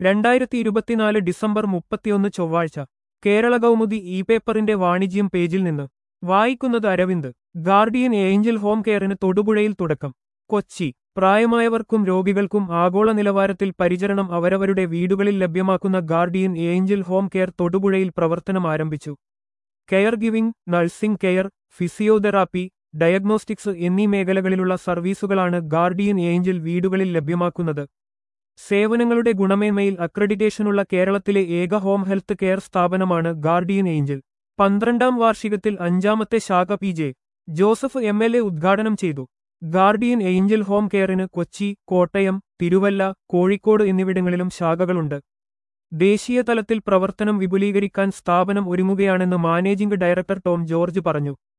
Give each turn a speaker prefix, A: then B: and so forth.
A: രണ്ടായിരത്തി ഇരുപത്തിനാല് ഡിസംബർ മുപ്പത്തിയൊന്ന് ചൊവ്വാഴ്ച കേരള കൗമുദി ഇ പേപ്പറിന്റെ വാണിജ്യം പേജിൽ നിന്ന് വായിക്കുന്നത് അരവിന്ദ് ഗാർഡിയൻ ഏഞ്ചൽ ഹോം കെയറിന് തൊടുപുഴയിൽ തുടക്കം കൊച്ചി പ്രായമായവർക്കും രോഗികൾക്കും ആഗോള നിലവാരത്തിൽ പരിചരണം അവരവരുടെ വീടുകളിൽ ലഭ്യമാക്കുന്ന ഗാർഡിയൻ ഏഞ്ചൽ ഹോം കെയർ തൊടുപുഴയിൽ പ്രവർത്തനം ആരംഭിച്ചു care giving nursing care physiotherapy diagnostics എന്നീ മേഖലകളിലുള്ള സർവീസുകളാണ് ഗാർഡിയൻ ഏഞ്ചൽ വീടുകളിൽ ലഭ്യമാക്കുന്നത് സേവനങ്ങളുടെ ഗുണമേന്മയിൽ അക്രഡിറ്റേഷനുള്ള കേരളത്തിലെ ഏക ഹോം ഹെൽത്ത് കെയർ സ്ഥാപനമാണ് ഗാർഡിയൻ ഏഞ്ചൽ പന്ത്രണ്ടാം വാർഷികത്തിൽ അഞ്ചാമത്തെ ശാഖ P J Joseph M L A ഉദ്ഘാടനം ചെയ്തു ഗാർഡിയൻ ഏഞ്ചൽ ഹോം കെയറിന് കൊച്ചി കോട്ടയം തിരുവല്ല കോഴിക്കോട് എന്നിവിടങ്ങളിലും ശാഖകളുണ്ട് ദേശീയ തലത്തിൽ പ്രവർത്തനം വിപുലീകരിക്കാൻ സ്ഥാപനം ഒരുങ്ങുകയാണെന്ന് മാനേജിംഗ് ഡയറക്ടർ ടോം ജോർജ് പറഞ്ഞു